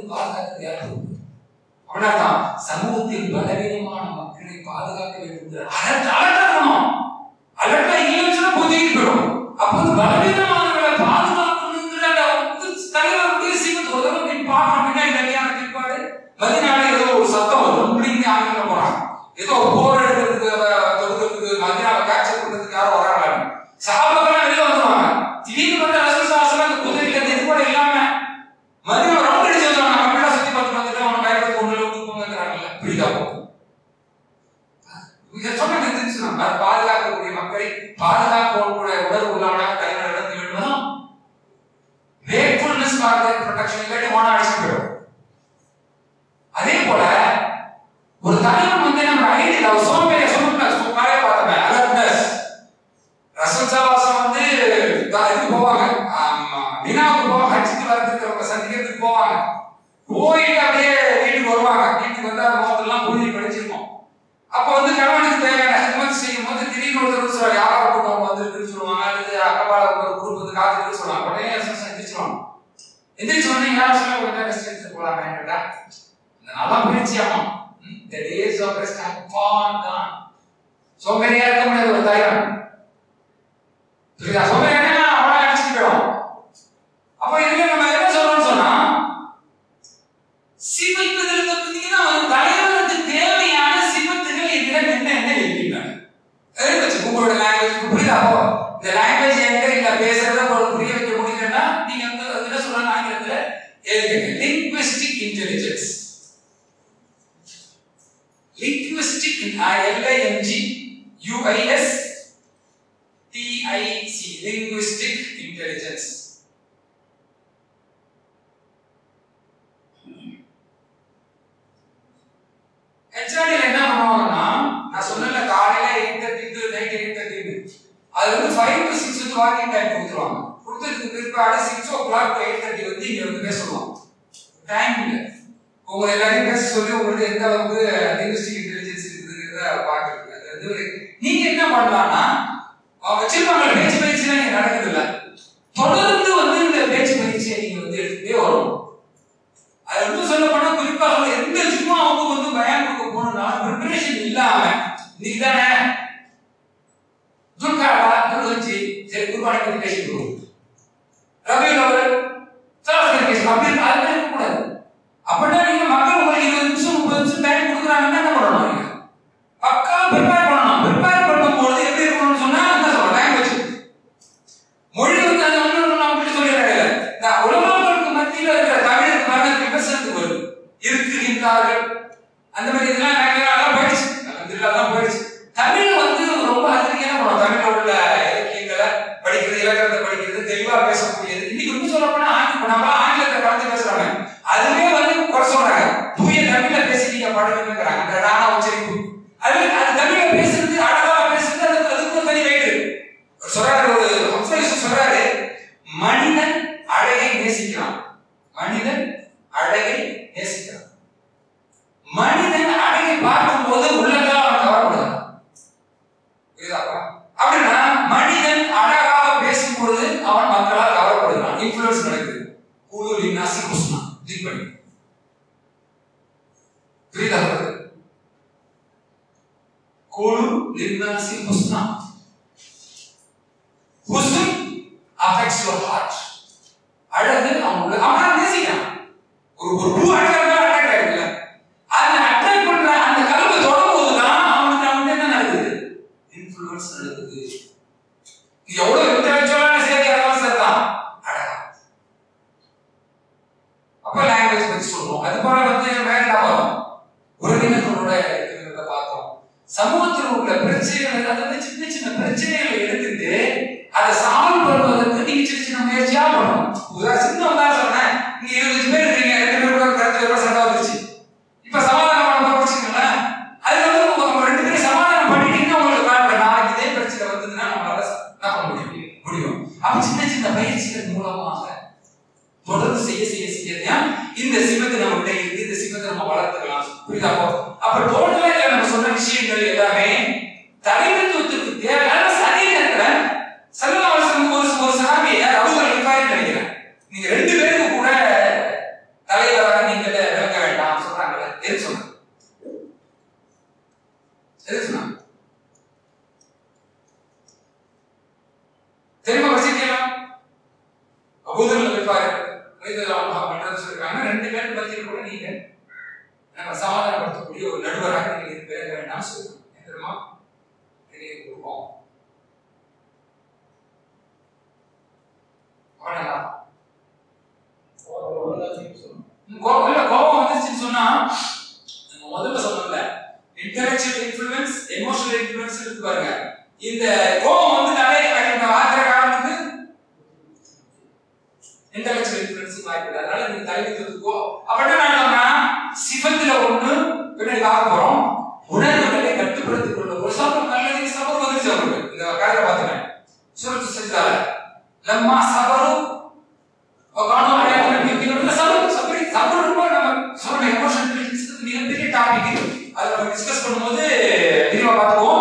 பாதுகாக்கிறது யார் பொறுப்பு அப்படின்னாதான் சமூகத்தில் பலவீனமான மக்களை பாதுகாக்க வேண்டும் அலர்ட்டாகணும் அலர்ட்டா இல்லைன்னு சொன்னா புதிய போயிடும் அப்ப வந்து பலவீனமானவர்களை பாதுகாக்கணுங்கிற அந்த வந்து தலைவருடைய சீமத்து ஒரு தடவை நிற்பாங்க பின்னாடி கல்யாண நிற்பாடு மதினால ஏதோ ஒரு சத்தம் வரும் இப்படின்னு ஆங்கிலம் போறாங்க ஏதோ போர் எடுக்கிறதுக்கு அஹ், தொடுக்கிறதுக்கு மதினாவை கேப்சர் பண்றதுக்கு யாரும் வராங்க சாபக்கெல்லாம் வெளில வந்துருவாங்க திடீர்னு வந்து ரசூல் சாசனம் அந்த குதிரையில இந்த இது கூட இல்லாம மதியம் ரவுண்ட் அடிச்சு வந்துருவாங்க மக்களா சுத்தி பார்த்து வந்துட்டு அவன் பயப்பட ஒண்ணு விட்டு போங்கிறாங்கல்ல பிடிக்கா போகும் இதை சொன்னது தெரிஞ்சு நம்ம பாதுகாக்கக்கூடிய மக்களை பாதுகாக்கக்கூடிய உணர்வு உள்ளவனாக தலைவர் நடந்து வேண்டுமா வேக்ஃபுல்னஸ் ஃபார் தேர் ப்ரொடெக்ஷன் இல்லாட்டி மோன அடிச்சு போயிடும் அதே போல ஒரு தலைவன் வந்து நம்ம ஐடி அவர் சோம்பேறிய சொல்லுங்க சோம்பாரே பார்த்தமே அலர்ட்னஸ் ரசல் சாவாசம் வந்து தா- இதுக்கு போவாங்க ஆமா, மினாவுக்கு போவாங்க ஹஜ்ஜுக்கு வரதுக்கு அவங்க சந்திக்கிறதுக்கு போவாங்க போயிட்டு அப்படியே வீட்டுக்கு வருவாங்க வீட்டுக்கு வந்து அந்த முகத்தெல்லாம் புழுதி படிச்சிருக்கோம் அப்போ வந்து கணவனுக்கு தேவையான ஹிமத் செய்யும் போது திடீர்னு ஒருத்தர் சொல்லுவாங்க யாரோ கூட்டம் வந்துருக்குன்னு சொல்லுவாங்க அல்லது அக்கபால ஒரு குரூப் வந்து காத்துக்குன்னு சொல்லுவாங்க உடனே ரசல் எந்திரிச்சிருவாங்க எந்திரிச்சு உடனே யாரும் சொல்ல கொஞ்சம் ரெஸ்ட் எடுத்து போலாமே கேட்டா இந்த நல்லா முயற்சி ஆகும் இந்த டேஸ் ஆஃப் ரெஸ்ட் அப்பான் தான் சோம்பேறியா இருக்க முடியாது ஒரு தலைவன் புரியுதா சோம்பேறியா அவனை அடிச்சுட்டு போயிடும் அப்போ இதுல நம்ம என்ன சொல்றோம்னு சொன்னா சிவத்துகள் பார்த்தீங்கன்னா ஒரு தலைவனுக்கு தேவையான சிவத்துகள் என்னிடம் என்ன என்ன எழுதிட்டாங்க வச்சு உங்களோட லாங்குவேஜ் புரியுதா அப்போ இந்த லாங்குவேஜ் எங்க இல்ல பேசுறத உங்களுக்கு புரிய வைக்க முடியலன்னா நீங்க வந்து அது என்ன சொல்றாங்க ஆங்கிலத்துல எழுதுங்க linguistic intelligence linguistic L I N G U I S T I C linguistic intelligence ஹெச்ஆர்டில என்ன பண்ணுவாங்கன்னா நான் சொன்னல காலையில eight thirty night eight thirty அது வந்து ஃபைவ் டு சிக்ஸ் வந்து வாக்கிங் டைம் கொடுத்துருவாங்க கொடுத்ததுக்கு பிற்பாடு six o'clock eight thirty வந்து இங்க வந்து பேச சொல்லுவாங்க டைம் இல்லை உங்களை எல்லாரையும் பேச சொல்லி உங்களுக்கு எந்த அளவுக்கு லிங்குஸ்டிக் இன்டெலிஜென்ஸ் இருக்குதுங்கிறத பார்க்கறது அது வந்து ஒரு- நீங்க என்ன பண்ணலாம்னா அவங்க வச்சிருப்பாங்க பேச்சு பயிற்சிலாம் நீங்க நடக்குது இல்ல தொடர்ந்து வந்து இந்த பேச்சு பயிற்சியை நீங்க வந்து எடுத்துட்டே வரணும் அது வந்து சொல்ல போனா குறிப்பாக எந்த சும்மா அவங்க வந்து பயம் கொடுக்க போகணும்னா ப்ரிப்பரேஷன் இல்லாம இன்னைக்கு தானே துர்காடா வச்சு சரி குர்பானி பத்தி பேசிட்டு போவோம் ரபியுல் அவர்கள் சாஸ்திரம் பேசணும் அப்படி அது மாதிரி இருக்கக்கூடாது அப்படின்னா நீங்க மக்கள் உங்களுக்கு இருபது நிமிஷம் முப்பது நிமிஷம் டைம் கொடுக்குறாங்கன்னா என்ன பண்ணணும் நீங்க பக்கா ப்ரிப்பேர் பண்ணணும் ப்ரிப்பேர் பண்ணும்போது எப்படி இருக்கணும்னு சொன்னா என்ன சொல்றேன் லாங்குவேஜ் மொழி வந்து அது ஒண்ணு நான் அப்படி சொல்லிடுறேன் இந்த உலமாக்களுக்கு மத்தியில இருக்கிற தமிழுக்கு மேல விமர்சனத்துக்கு வருது இருக்குகின்றார்கள் அந்த மாதிரி இதெல்லாம் நிறைய அதெல்லாம் போயிடுச்சு அல்ஹம்துலில்லாஹ் அதெல்லாம் போயிடுச்சு தமிழ் வந்து ரொம்ப அதிகம் என்ன பண்ணுவோம் தமிழ்ல உள்ள இலக்கியங்களை படிக்கிறது இலக்கணத்தை படிக்கிறது தெளிவா பேசக்கூடியது இன்னைக்கு ரொம்ப சொல்ல போனா ஆங்கிலம் நம்ம ஆங்கிலத்தை கலந்து பேசுறாங்க அதுவே வந்து குறை சொல்றாங்க தூய தமிழ்ல பேசி நீங்க பாடுங்கிறாங்க அந்த ராணா உச்சரிப்பு அது அது தமிழ்ல பேசுறது அழகா பேசுறது அதுக்கு அதுக்கு ஒரு தனி வெயிட் சொல்றாரு ஒரு ஹம்சலிசம் சொல்றாரு மனிதன் அழகை நேசிக்கிறான் மனிதன் அழகை நேசிக்கிறான் மனிதன் அழகை பார்க்கும்போது உள்ளதான் அவன் கவரப்படுறான் புரியுதாப்பா அப்படின்னா மனிதன் அழகாக பேசும்பொழுது அவன் மக்களால் கவரப்படுகிறான் இன்ஃபுளுன்ஸ் நடக்குது கூலூர் இன்னாசி குஸ்னா திங்க் பண்ணி புரியுதா கூலூர் லின்னாசி குஸ்னா Husn affects your heart. அழகு அவங்க அவன் நேசிக்கிறான் ஒரு ஒரு பூ அழகா இருந்தா அட்ராக்ட் ஆயிருக்குல்ல அந்த அட்ராக்ட் பண்ற அந்த கலவை தொடரும் போதுதான் அவனுக்கு அவனுக்கு என்ன நடக்குது இன்ஃபுளுன்ஸ் நடக்குது இது எவ்வளவு இன்டெலக்சுவலான செய்தி அதெல்லாம் சரிதான் அழகா அப்ப லாங்குவேஜ் பத்தி சொல்றோம் அது போல வந்து வேற என்ன பார்த்தோம் உறவினர்களோட இருக்கிறத பார்த்தோம் சமூகத்தில் உள்ள பிரச்சனைகள் அதாவது சின்ன சின்ன பிரச்சனைகளை எடுத்துட்டு அதை சால்வ் பண்ணுவதற்கு நீங்க சின்ன சின்ன முயற்சியா பண்ணணும் உதாரண சின்ன உதாரணம் சொன்னேன் நீங்க இருபது பேர் இருக்கீங்க ரெண்டு பேர் கூட கருத்து வேற சண்டை வந்துருச்சு இப்ப சமாதானம் பண்ண வச்சுக்கோங்களேன் அது வந்து உங்க உங்க ரெண்டு பேரும் சமாதானம் பண்ணிட்டீங்கன்னா உங்களுக்கு காட்டுற நாளைக்கு இதே பிரச்சனை வந்ததுன்னா நம்மளால ச- என்ன பண்ண முடியும் முடியும் அப்ப சின்ன சின்ன பயிற்சிகள் மூலமாக தொடர்ந்து செய்ய செய்ய செய்ய இந்த சிவத்தை நம்ம கிட்ட இருக்கு இந்த சிவத்தை நம்ம வளர்த்துக்கலாம் புரியுதா அப்போ அப்ப டோட்டலா இல்ல நம்ம சொன்ன விஷயங்கள் எல்லாமே தலைமைத்துவத்துக்கு தேவையான அதே நேரத்துல செல்லவாசம் ஒரு ஒரு சாமியை அபுதல் இருப்பாரு நினைக்கிறேன் நீங்க ரெண்டு பேருக்கு கூட தலைவராக நீங்க பண்றது சொல்லிருக்காங்க ரெண்டு பேரும் பத்தியில் கூட நீங்க நம்ம சமாதானப்படுத்தக்கூடிய ஒரு நடுவராக நீங்க இருக்க வேண்டாம் சொல்லுங்க தெரியுமா பெரிய குடும்பம் அவ்வளவுதான் கோபம் இல்ல கோபம் வந்துச்சுன்னு சொன்னா நம்ம முதல்ல சொன்னோம்ல இன்டெலெக்சுவல் இன்ஃப்ளூயன்ஸ் எமோஷனல் இன்ஃப்ளூயன்ஸ் இருக்கு பாருங்க இந்த கோபம் வந்து நிறைய இந்த ஆகிற காலத்துக்கு இன்டெலெக்சுவல் இன்ஃப்ளூயன்ஸ் வாய்ப்பு அதனால நீங்க தலைவித்துக்கோ அப்படின்னா என்னன்னா சிவத்துல ஒண்ணு பின்னாடி பார்க்க போறோம் உணர்வுகளை கட்டுப்படுத்திக் கொள்ள ஒரு சபர் நல்லது சபர் வந்துச்சு அவருக்கு இந்த கதையை பார்த்துட்டேன் சுரத்து செஞ்சால லம்மா சபரும் காணும் அடையாளம் சபர் சபரி சபர் ரொம்ப நம்ம சொல்ற எமோஷன் இன்டெலிஜென்ஸ் மிகப்பெரிய டாபிக் அது நம்ம டிஸ்கஸ் பண்ணும்போது விரிவா பார்த்துக்குவோம்